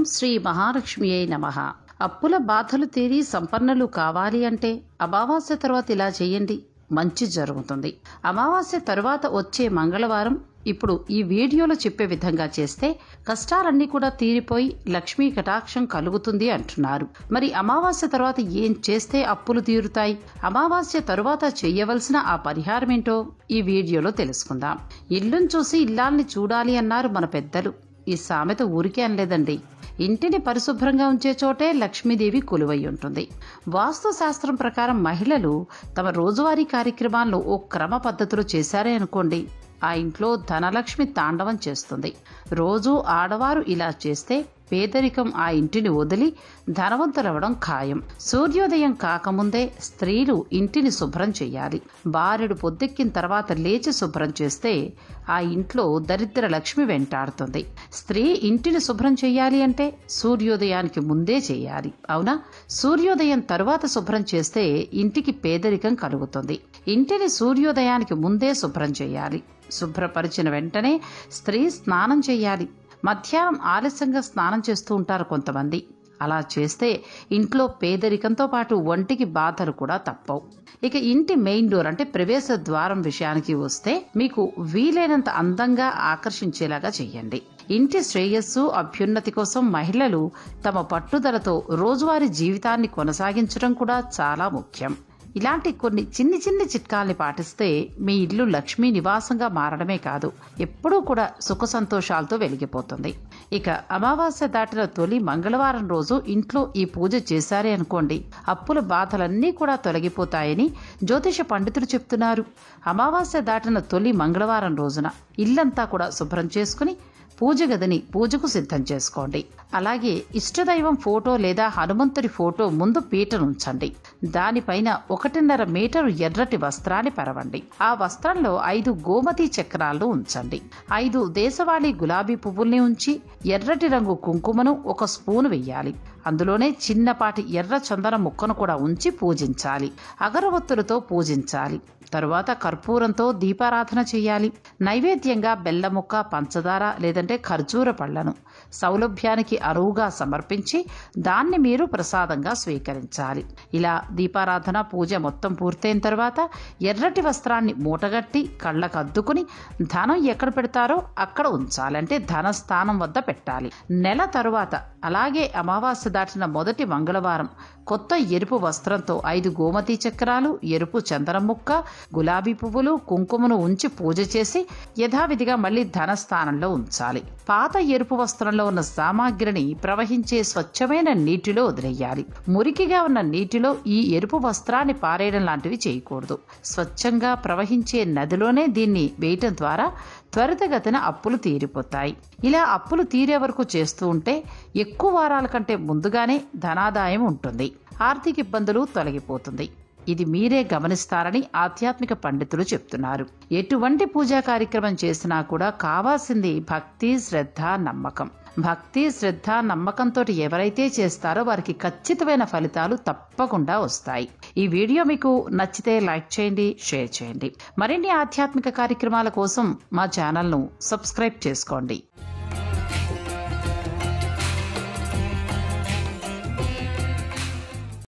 శ్రీ మహాలక్ష్మియే నమ అప్పుల బాధలు తీరి సంపన్నులు కావాలి అంటే అమావాస్య తర్వాత ఇలా చేయండి మంచి జరుగుతుంది అమావాస్య తరువాత వచ్చే మంగళవారం ఇప్పుడు ఈ వీడియోలో చెప్పే విధంగా చేస్తే కష్టాలన్నీ కూడా తీరిపోయి లక్ష్మీ కటాక్షం కలుగుతుంది అంటున్నారు మరి అమావాస్య తర్వాత ఏం చేస్తే అప్పులు తీరుతాయి అమావాస్య తరువాత చేయవలసిన ఆ పరిహారం ఏంటో ఈ వీడియోలో తెలుసుకుందాం ఇల్లును చూసి ఇల్లాల్ని చూడాలి అన్నారు మన పెద్దలు ఈ సామెత ఊరికే అనలేదండి ఇంటిని పరిశుభ్రంగా ఉంచే చోటే లక్ష్మీదేవి కొలువై ఉంటుంది వాస్తు శాస్త్రం ప్రకారం మహిళలు తమ రోజువారీ కార్యక్రమాలను ఓ క్రమ పద్ధతిలో చేశారే అనుకోండి ఆ ఇంట్లో ధనలక్ష్మి తాండవం చేస్తుంది రోజు ఆడవారు ఇలా చేస్తే పేదరికం ఆ ఇంటిని వదిలి ధనవంతులవ్వడం ఖాయం సూర్యోదయం కాకముందే స్త్రీలు ఇంటిని శుభ్రం చేయాలి బారెడు పొద్దెక్కిన తర్వాత లేచి శుభ్రం చేస్తే ఆ ఇంట్లో దరిద్ర లక్ష్మి వెంటాడుతుంది స్త్రీ ఇంటిని శుభ్రం చేయాలి అంటే సూర్యోదయానికి ముందే చేయాలి అవునా సూర్యోదయం తరువాత శుభ్రం చేస్తే ఇంటికి పేదరికం కలుగుతుంది ఇంటిని సూర్యోదయానికి ముందే శుభ్రం చేయాలి శుభ్రపరిచిన వెంటనే స్త్రీ స్నానం చేయాలి మధ్యాహ్నం ఆలస్యంగా స్నానం చేస్తూ ఉంటారు కొంతమంది అలా చేస్తే ఇంట్లో పేదరికంతో పాటు ఒంటికి బాధలు కూడా తప్పవు ఇక ఇంటి మెయిన్ డోర్ అంటే ప్రవేశ ద్వారం విషయానికి వస్తే మీకు వీలైనంత అందంగా ఆకర్షించేలాగా చేయండి ఇంటి శ్రేయస్సు అభ్యున్నతి కోసం మహిళలు తమ పట్టుదలతో రోజువారీ జీవితాన్ని కొనసాగించడం కూడా చాలా ముఖ్యం ఇలాంటి కొన్ని చిన్ని చిన్ని చిట్కాల్ని పాటిస్తే మీ ఇల్లు లక్ష్మీ నివాసంగా మారడమే కాదు ఎప్పుడూ కూడా సుఖ సంతోషాలతో వెలిగిపోతుంది ఇక అమావాస్య దాటిన తొలి మంగళవారం రోజు ఇంట్లో ఈ పూజ చేశారే అనుకోండి అప్పుల బాధలన్నీ కూడా తొలగిపోతాయని జ్యోతిష పండితులు చెప్తున్నారు అమావాస్య దాటిన తొలి మంగళవారం రోజున ఇల్లంతా కూడా శుభ్రం చేసుకుని పూజ గదిని పూజకు సిద్ధం చేసుకోండి అలాగే ఇష్టదైవం ఫోటో లేదా హనుమంతుడి ఫోటో ముందు పీటనుంచండి దానిపైన ఒకటిన్నర మీటరు ఎర్రటి వస్త్రాన్ని పరవండి ఆ వస్త్రంలో ఐదు గోమతి చక్రాలను ఉంచండి ఐదు దేశవాళీ గులాబీ పువ్వుల్ని ఉంచి ఎర్రటి రంగు కుంకుమను ఒక స్పూను వెయ్యాలి అందులోనే చిన్నపాటి ఎర్ర చందన ముక్కను కూడా ఉంచి పూజించాలి అగరవత్తులతో పూజించాలి తరువాత కర్పూరంతో దీపారాధన చేయాలి నైవేద్యంగా బెల్ల ముక్క పంచదార లేదంటే ఖర్జూర పళ్లను సౌలభ్యానికి అరువుగా సమర్పించి దాన్ని మీరు ప్రసాదంగా స్వీకరించాలి ఇలా దీపారాధన పూజ మొత్తం పూర్తయిన తర్వాత ఎర్రటి వస్త్రాన్ని మూటగట్టి కళ్ళకు అద్దుకుని ధనం ఎక్కడ పెడతారో అక్కడ ఉంచాలి అంటే ధన స్థానం వద్ద పెట్టాలి నెల తరువాత అలాగే అమావాస్య దాటిన మొదటి మంగళవారం కొత్త ఎరుపు వస్త్రంతో ఐదు గోమతి చక్రాలు ఎరుపు చందనం ముక్క గులాబీ పువ్వులు కుంకుమను ఉంచి పూజ చేసి యథావిధిగా మళ్ళీ ధనస్థానంలో ఉంచాలి పాత ఎరుపు వస్త్రంలో ఉన్న సామాగ్రిని ప్రవహించే స్వచ్ఛమైన నీటిలో వదిలేయాలి మురికిగా ఉన్న నీటిలో ఈ ఎరుపు వస్త్రాన్ని పారేయడం లాంటివి చేయకూడదు స్వచ్ఛంగా ప్రవహించే నదిలోనే దీన్ని వేయటం ద్వారా త్వరితగతిన అప్పులు తీరిపోతాయి ఇలా అప్పులు తీరే వరకు చేస్తూ ఉంటే ఎక్కువ వారాల కంటే ముందుగానే ధనాదాయం ఉంటుంది ఆర్థిక ఇబ్బందులు తొలగిపోతుంది ఇది మీరే గమనిస్తారని ఆధ్యాత్మిక పండితులు చెప్తున్నారు ఎటువంటి పూజా కార్యక్రమం చేసినా కూడా కావాల్సింది భక్తి శ్రద్ధ నమ్మకం భక్తి శ్రద్ధ నమ్మకంతో ఎవరైతే చేస్తారో వారికి ఖచ్చితమైన ఫలితాలు తప్పకుండా వస్తాయి ఈ వీడియో మీకు నచ్చితే లైక్ చేయండి షేర్ చేయండి మరిన్ని ఆధ్యాత్మిక కార్యక్రమాల కోసం మా ఛానల్ను సబ్స్క్రైబ్ చేసుకోండి